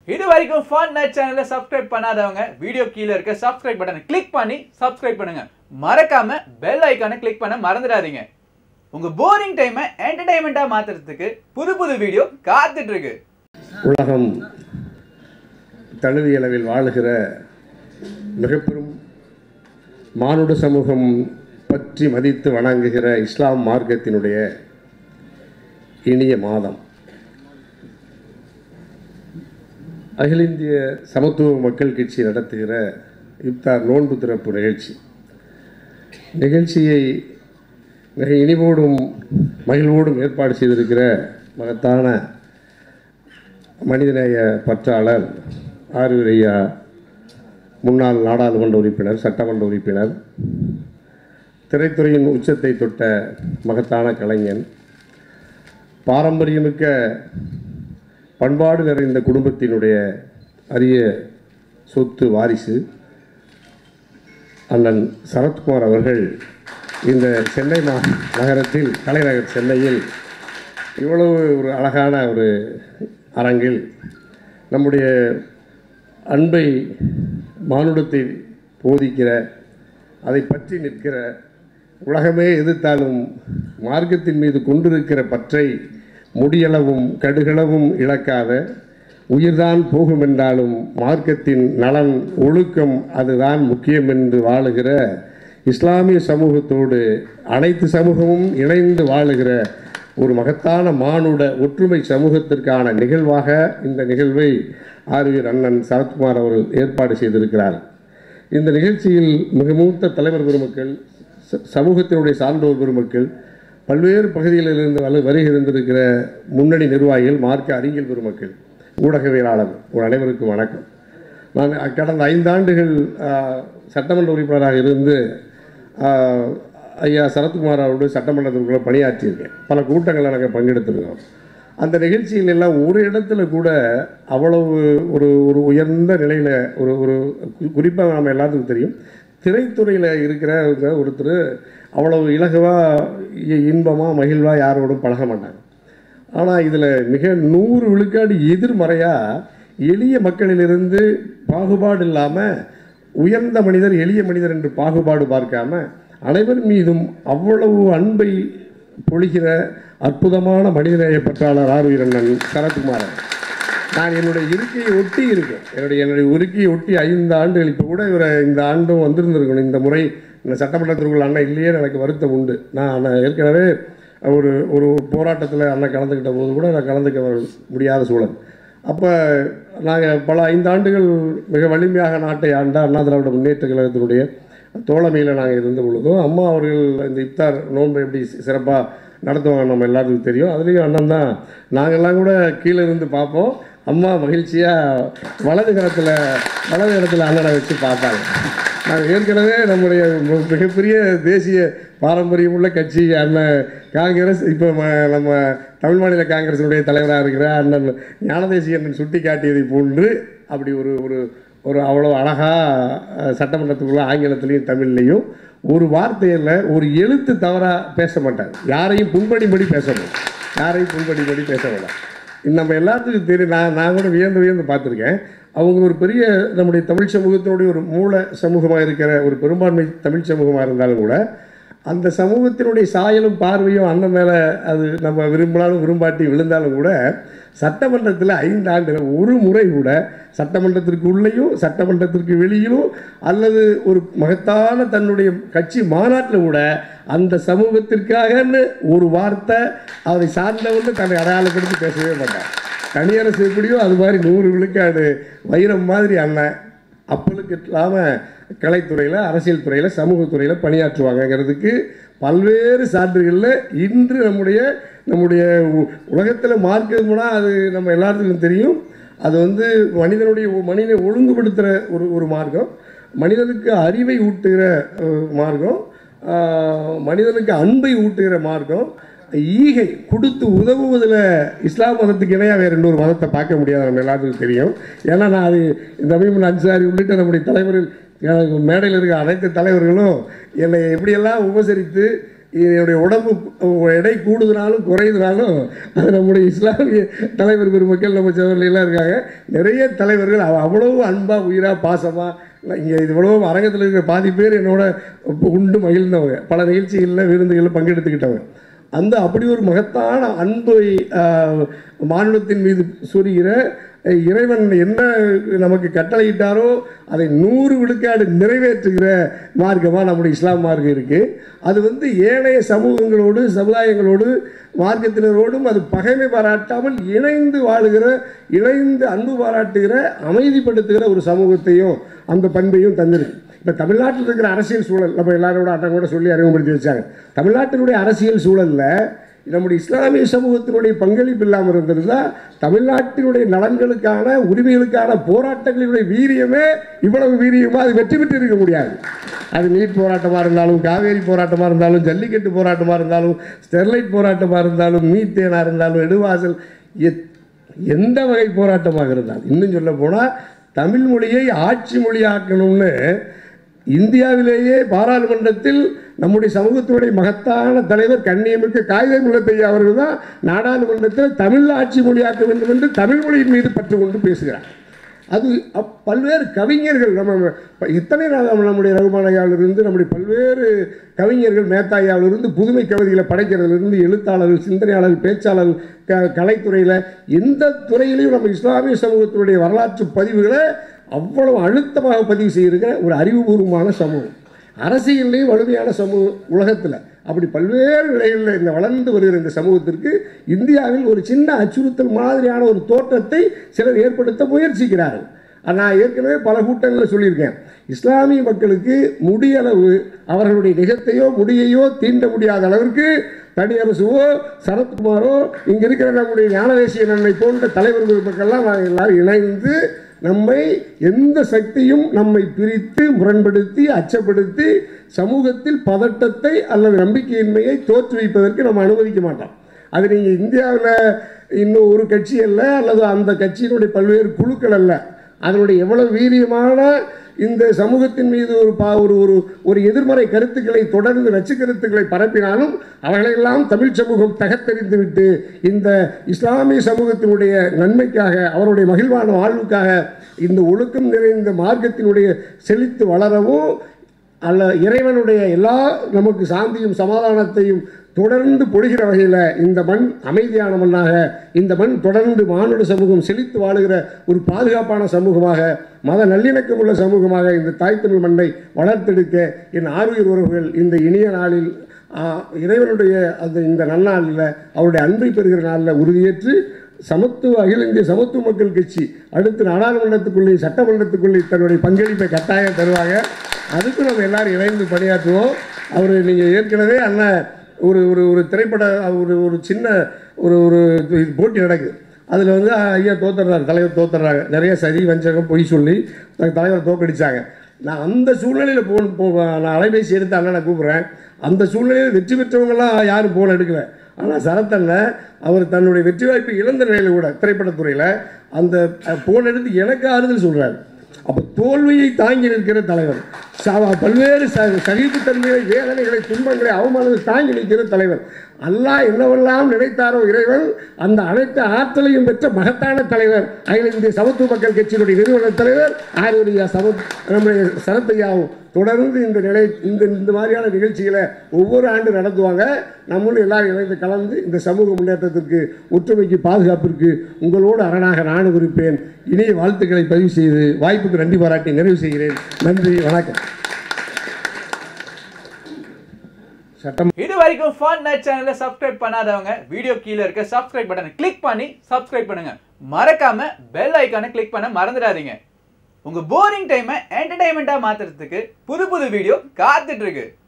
இது வரைக்கும் fun night சேனலை சப்ஸ்கிரைப் பண்ணாதவங்க வீடியோ கீழே இருக்க சப்ஸ்கிரைப் பட்டனை கிளிக் பண்ணி சப்ஸ்கிரைப் பண்ணுங்க மறக்காம பெல் ஐக்கானை கிளிக் பண்ண மறந்துடாதீங்க உங்க போரிங் டைமை என்டர்டைன்மெண்ட்டா மாத்துறதுக்கு புது புது வீடியோ காத்துட்டு இருக்கு உலகம் தழுவிய அளவில் வாழுகிற மிகப்பெரும் மானுட சமூகம் பற்றி மதித்து வணங்குகிற இஸ்லாம் மார்க்கத்தினுடைய இனிய மாதம் அகில இந்திய சமத்துவ மக்கள் கட்சி நடத்துகிற இப்தார் நோன்பு திறப்பு நிகழ்ச்சி நிகழ்ச்சியை மிக இனிவோடும் மகிழ்வோடும் ஏற்பாடு செய்திருக்கிற மகத்தான மனிதநேய பற்றாளர் ஆரூர் ஐயா முன்னாள் நாடாளுமன்ற உறுப்பினர் சட்டமன்ற உறுப்பினர் திரைத்துறையின் உச்சத்தை தொட்ட மகத்தான கலைஞன் பாரம்பரியமிக்க பண்பாடு நிறைந்த குடும்பத்தினுடைய அரிய சொத்து வாரிசு அண்ணன் சரத்குமார் அவர்கள் இந்த சென்னை மா நகரத்தில் தலைநகர் சென்னையில் இவ்வளவு ஒரு அழகான ஒரு அரங்கில் நம்முடைய அன்பை மானுடத்தை போதிக்கிற அதை பற்றி நிற்கிற உலகமே எதிர்த்தாலும் மார்க்கத்தின் மீது கொண்டிருக்கிற பற்றை முடியளவும் கடுகளவும் இழக்காத உயிர்தான் போகும் என்றாலும் மார்க்கத்தின் நலன் ஒழுக்கம் அதுதான் முக்கியம் என்று வாழுகிற இஸ்லாமிய சமூகத்தோடு அனைத்து சமூகமும் இணைந்து வாழுகிற ஒரு மகத்தான மானுட ஒற்றுமை சமூகத்திற்கான நிகழ்வாக இந்த நிகழ்வை ஆர்வீர் அண்ணன் சரத்குமார் அவர்கள் ஏற்பாடு செய்திருக்கிறார் இந்த நிகழ்ச்சியில் மிக மூத்த தலைவர் பெருமக்கள் ச- சமூகத்தினுடைய சான்றோர் பெருமக்கள் பல்வேறு பகுதிகளிலிருந்து வலு வருகை இருந்திருக்கிற முன்னணி நிர்வாகிகள் மார்க்க அறிஞர் பெருமக்கள் ஊடகவியலாளர் உங்கள் அனைவருக்கும் வணக்கம் நான் கடந்த ஐந்தாண்டுகள் ஆ, சட்டமன்ற உறுப்பினராக இருந்து ஆ, ஐயா சரத்குமார் அவரோடு சட்டமன்றத்திற்குள்ள பணியாற்றியிருக்கேன் பல கூட்டங்களில் நாங்கள் பங்கெடுத்திருக்கோம் அந்த நிகழ்ச்சியில் எல்லாம் ஒரு இடத்துல கூட அவ்வளவு ஒரு ஒரு உயர்ந்த நிலையில் ஒரு ஒரு குறிப்பாக நம்ம எல்லாத்துக்கும் தெரியும் திரைத்துறையில் இருக்கிறவங்க ஒருத்தர் அவ்வளவு இலகுவாக இன்பமாக மகிழ்வாக யாரோடும் பழக மாட்டாங்க ஆனால் இதில் மிக நூறு விழுக்காடு எதிர்மறையாக எளிய மக்களிலிருந்து பாகுபாடு இல்லாமல் உயர்ந்த மனிதர் எளிய மனிதர் என்று பாகுபாடு பார்க்காம அனைவர் மீதும் அவ்வளவு அன்பை பொழிகிற அற்புதமான மனிதநேய பற்றாளர் ஆர் வீரண்ணன் சரத்குமாரன் நான் என்னுடைய இருக்கையை ஒட்டி இருக்கேன் என்னுடைய என்னுடைய இருக்கையை ஒட்டி ஐந்து ஆண்டுகள் இப்போ கூட இவரை இந்த ஆண்டும் வந்திருந்திருக்கணும் இந்த முறை இந்த சட்டமன்றத்திற்குள்ள அண்ணன் இல்லையே எனக்கு வருத்தம் உண்டு நான் அண்ணன் ஏற்கனவே ஒரு ஒரு போராட்டத்தில் அண்ணன் கலந்துக்கிட்ட போது கூட நான் கலந்துக்க முடியாத சூழல் அப்போ நாங்கள் பல ஐந்தாண்டுகள் மிக வலிமையாக நாட்டை ஆண்ட அண்ணா திராவிட முன்னேற்ற கழகத்தினுடைய தோழமையில் நாங்கள் இருந்த பொழுதும் அம்மா அவர்கள் இந்த இப்தார் நோன்பை எப்படி சிறப்பாக நடத்துவாங்க நம்ம எல்லாத்துக்கும் தெரியும் அதுலேயும் அண்ணன் தான் நாங்கள்லாம் கூட கீழே இருந்து பார்ப்போம் அம்மா மகிழ்ச்சியாக வலது கரத்தில் வலது இடத்துல அண்ணனை வச்சு பார்ப்பாங்க நாங்கள் ஏற்கனவே நம்முடைய மி- மிகப்பெரிய தேசிய பாரம்பரியம் உள்ள கட்சி அண்ணன் காங்கிரஸ் இப்போ ம- நம்ம தமிழ் மாநில காங்கிரசினுடைய தலைவராக இருக்கிற அண்ணன் ஞானதேசி அண்ணன் சுட்டி காட்டியதை போன்று அப்படி ஒரு ஒரு ஒரு அவ்வளோ அழகாக சட்டமன்றத்துக்குள்ள ஆங்கிலத்திலையும் தமிழ்லையும் ஒரு வார்த்தையில் ஒரு எழுத்து தவறாக பேச மாட்டாங்க யாரையும் புண்படிபடி பேச மாட்டாங்க யாரையும் புண்படிபடி பேச மாட்டாங்க இது நம்ம எல்லாத்துக்கும் தெரியும் நான் நான் கூட வியந்து வியந்து பார்த்துருக்கேன் அவங்க ஒரு பெரிய நம்முடைய தமிழ் சமூகத்தினுடைய ஒரு மூல சமூகமாக இருக்கிற ஒரு பெரும்பான்மை தமிழ் சமூகமாக இருந்தாலும் கூட அந்த சமூகத்தினுடைய சாயலும் பார்வையும் அண்ணன் மேலே அது நம்ம விரும்பினாலும் விரும்பாட்டி விழுந்தாலும் கூட சட்டமன்றத்தில் ஐந்து ஆண்டுகள் ஒரு முறை கூட சட்டமன்றத்திற்கு உள்ளேயும் சட்டமன்றத்திற்கு வெளியிலும் அல்லது ஒரு மகத்தான தன்னுடைய கட்சி மாநாட்டில் கூட அந்த சமூகத்திற்காகன்னு ஒரு வார்த்தை அதை சார்ந்தவன்னு தன்னை அடையாளப்படுத்தி பேசவே மாட்டார் தனியரசு எப்படியோ அது மாதிரி நூறு விழுக்காடு வைரம் மாதிரி அண்ணன் அப்பளுக்கு இல்லாமல் கலைத்துறையில் அரசியல் துறையில் சமூகத்துறையில் பணியாற்றுவாங்கங்கிறதுக்கு பல்வேறு சான்றுகளில் இன்று நம்முடைய நம்முடைய உலகத்தில் மார்க்கம்னா அது நம்ம எல்லாத்துக்கும் தெரியும் அது வந்து மனிதனுடைய மனிதனை ஒழுங்குபடுத்துகிற ஒரு ஒரு மார்க்கம் மனிதனுக்கு அறிவை ஊட்டுகிற அஹ், மார்க்கம் ஆஹ், மனிதனுக்கு அன்பை ஊட்டுகிற மார்க்கம் ஈகை கொடுத்து உதவுவதில் இஸ்லாம் மதத்துக்கு இணையாக வேறு இன்னொரு மதத்தை பார்க்க முடியாது நம்ம எல்லாத்துக்கும் தெரியும் ஏன்னா நான் அது இந்த அமீமன் அன்சாரி உள்ளிட்ட நம்முடைய தலைவர்கள் எனக்கு மேடையில் இருக்க அனைத்து தலைவர்களும் என்னை எப்படியெல்லாம் உபசரித்து என்னுடைய உடம்பு எடை கூடுதுனாலும் குறையுதுனாலும் அது நம்முடைய இஸ்லாமிய தலைவர் பெருமக்கள் நம்ம சவர்கள் எல்லாம் இருக்காங்க நிறைய தலைவர்கள் அவ- அவ்வளவு அன்பாக உயிராக பாசமாக இங்கே இவ்வளோ அரங்கத்தில் இருக்கிற பாதி பேர் என்னோட உண்டு மகிழ்ந்தவங்க பல நிகழ்ச்சிகளில் விருந்துகளில் பங்கெடுத்துக்கிட்டவங்க அந்த அப்படி ஒரு மகத்தான அன்பை ஆஹ், மானுடத்தின் மீது சொரிகிற அஹ், இறைவன் என்ன நமக்கு கட்டளையிட்டாரோ அதை நூறு விழுக்காடு நிறைவேற்றுகிற மார்க்கமாக நம்முடைய இஸ்லாம் மார்க்கம் இருக்குது அது வந்து ஏனைய சமூகங்களோடு சமுதாயங்களோடு மார்க்கத்தினரோடும் அது பகைமை பாராட்டாமல் இணைந்து வாழுகிற இணைந்து அன்பு பாராட்டுகிற அமைதிப்படுத்துகிற ஒரு சமூகத்தையும் அந்த பண்பையும் தந்திருக்கு இப்போ தமிழ்நாட்டில் இருக்கிற அரசியல் சூழல் நம்ம எல்லாரோட அட்டம் கூட சொல்லி அறிமுகப்படுத்தி வச்சாங்க தமிழ்நாட்டினுடைய அரசியல் சூழலில் நம்முடைய இஸ்லாமிய சமூகத்தினுடைய பங்களிப்பு இல்லாமல் இருந்திருந்தா தமிழ்நாட்டினுடைய நலன்களுக்கான உரிமைகளுக்கான போராட்டங்களினுடைய வீரியமே இவ்வளவு வீரியமாக அது வெற்றி பெற்று இருக்க முடியாது அது நீட் போராட்டமாக இருந்தாலும் காவேரி போராட்டமாக இருந்தாலும் ஜல்லிக்கட்டு போராட்டமாக இருந்தாலும் ஸ்டெர்லைட் போராட்டமாக இருந்தாலும் மீத்தேனாக இருந்தாலும் எடுவாசல் எத் எந்த வகை போராட்டமாக இருந்தாலும் இன்னும் சொல்ல போனால் தமிழ் மொழியை ஆட்சி மொழியாக்கணும்னு இந்தியாவிலேயே பாராளுமன்றத்தில் நம்முடைய சமூகத்தினுடைய மகத்தான தலைவர் கண்ணியமிக்க காகித முல்லத்தையா அவர்கள் தான் நாடாளுமன்றத்தில் தமிழ் ஆட்சி மொழியாக்க வேண்டும் என்று தமிழ் மொழியின் மீது பற்று கொண்டு பேசுகிறார் அது அப்- பல்வேறு கவிஞர்கள் நம்ம ப- இத்தனை நாள் நம்ம நம்முடைய ரகுமானையாவிலிருந்து நம்முடைய பல்வேறு கவிஞர்கள் மேத்தாயாவிலிருந்து புதுமை கவிதைகளை படைக்கிறதுலேருந்து எழுத்தாளர்கள் சிந்தனையாளர்கள் பேச்சாளர்கள் க கலைத்துறையில் எந்த துறையிலையும் நம்ம இஸ்லாமிய சமூகத்தினுடைய வரலாற்று பதிவுகளை அவ்வளவு அழுத்தமாக பதிவு செய்திருக்கிற ஒரு அறிவுபூர்வமான சமூகம் அரசியல்லையும் வலிமையான சமூகம் உலகத்தில் அப்படி பல்வேறு நிலைகளில் இந்த வளர்ந்து வருகிற இந்த சமூகத்திற்கு இந்தியாவில் ஒரு சின்ன அச்சுறுத்தல் மாதிரியான ஒரு தோற்றத்தை சிலர் ஏற்படுத்த முயற்சிக்கிறார்கள் அது நான் ஏற்கனவே பல கூட்டங்களில் சொல்லியிருக்கேன் இஸ்லாமிய மக்களுக்கு முடியளவு அவர்களுடைய நிகத்தையோ முடியையோ தீண்ட முடியாத அளவிற்கு தனியரசுவோ சரத்குமாரோ இங்கே இருக்கிற நம்முடைய ஞானதேசிய நன்மை போன்ற தலைவர்கள் மக்கள்லாம் நாங்கள் எல்லாரும் இணைந்து நம்மை எந்த சக்தியும் நம்மை பிரித்து முரண்படுத்தி அச்சப்படுத்தி சமூகத்தில் பதட்டத்தை அல்லது நம்பிக்கையின்மையை தோற்றுவிப்பதற்கு நம்ம அனுமதிக்க மாட்டோம் அது நீங்கள் இந்தியாவில் இன்னும் ஒரு கட்சி அல்ல அல்லது அந்த கட்சியினுடைய பல்வேறு குழுக்கள் அல்ல அதனுடைய எவ்வளவு வீரியமான இந்த சமூகத்தின் மீது ஒரு பா ஒரு ஒரு ஒரு எதிர்மறை கருத்துக்களை தொடர்ந்து நச்சு கருத்துக்களை பரப்பினாலும் அவர்களெல்லாம் தமிழ் சமூகம் தகத்தெறிந்து விட்டு இந்த இஸ்லாமிய சமூகத்தினுடைய நன்மைக்காக அவருடைய மகிழ்வான வாழ்வுக்காக இந்த ஒழுக்கம் நிறைந்த மார்க்கத்தினுடைய செழித்து வளரவும் அல்ல இறைவனுடைய எல்லா நமக்கு சாந்தியும் சமாதானத்தையும் தொடர்ந்து பொழிகிற வகையில் இந்த மண் அமைதியான மண்ணாக இந்த மண் தொடர்ந்து மானுட சமூகம் செழித்து வாழுகிற ஒரு பாதுகாப்பான சமூகமாக மத நல்லிணக்கம் உள்ள சமூகமாக இந்த தாய் தமிழ் மண்ணை வளர்த்தெடுக்க என் ஆறுயிர் உறவுகள் இந்த இனிய நாளில் ஆ, இறைவனுடைய அந்த இந்த நன்னாளில் அவருடைய அன்பை பெறுகிற நாளில் உறுதியேற்று சமத்துவ அகில இந்திய சமத்துவ மக்கள் கட்சி அடுத்து நாடாளுமன்றத்துக்குள்ளே சட்டமன்றத்துக்குள்ளே தன்னுடைய பங்களிப்பை கட்டாயம் தருவாங்க அதுக்கு நம்ம எல்லாரும் இணைந்து பணியாற்றுவோம் அவர் நீங்கள் ஏற்கனவே அண்ணன் ஒரு ஒரு ஒரு திரைப்பட ஒரு ஒரு சின்ன ஒரு ஒரு இது போட்டி நடக்குது அதில் வந்து ஐயா தோத்துறாரு தலைவர் தோத்துறாங்க நிறைய சரி வஞ்சகம் பொய் சொல்லி த- தலைவர் தோக்கடிச்சாங்க நான் அந்த சூழ்நிலையில் போ போ- நான் அலைபேசி எடுத்து அண்ணனை கூப்பிட்றேன் அந்த சூழ்நிலையில் வெற்றி பெற்றவங்கலாம் யாரும் போன் எடுக்கல ஆனால் சரத்தண்ணன் அவர் தன்னுடைய வெற்றி வாய்ப்பு இழந்த நிலையில் கூட திரைப்படத்துறையில் அந்த அஹ், போன் எடுத்து எனக்கு ஆறுதல் சொல்கிறார் அப்போ தோல்வியை தாங்கி நிற்கிற தலைவர் ச- பல்வேறு ச சகிப்புத்தன்மைகளை வேதனைகளை துன்பங்களை அவமானத்தை தாங்கி நிற்கிற தலைவர் அல்லாஹ் என்னவெல்லாம் நினைத்தாரோ இறைவன் அந்த அனைத்து ஆற்றலையும் பெற்ற மகத்தான தலைவர் அகில இந்திய சமத்துவ மக்கள் கட்சியினுடைய நிறுவன தலைவர் ஆரியரியா சம நம்முடைய சரத்தையாவும் தொடர்ந்து இந்த நிலை இந்த இந்த மாதிரியான நிகழ்ச்சிகளை ஒவ்வொரு ஆண்டு நடத்துவாங்க நம்மளும் எல்லாரும் இணைந்து கலந்து இந்த சமூக முன்னேற்றத்திற்கு ஒற்றுமைக்கு பாதுகாப்பிற்கு உங்களோடு அரணாக நானும் இருப்பேன் இனிய வாழ்த்துக்களை பதிவு செய்து வாய்ப்புக்கு நன்றி பாராட்டி நிறைவு செய்கிறேன் நன்றி வணக்கம் சட்டம் இது வரைக்கும் ஃபன் நைட் சேனலை சப்ஸ்கிரைப் பண்ணாதவங்க வீடியோ கீழே இருக்க சப்ஸ்கிரைப் பட்டனை கிளிக் பண்ணி சப்ஸ்கிரைப் பண்ணுங்க மறக்காம பெல் ஐக்கானை கிளிக் பண்ண மறந்துடாதீங்க உங்க போரிங் டைமை என்டர்டைன்மெண்ட்டாக மாத்துறதுக்கு புது புது வீடியோ காத்துட்டு இருக்கு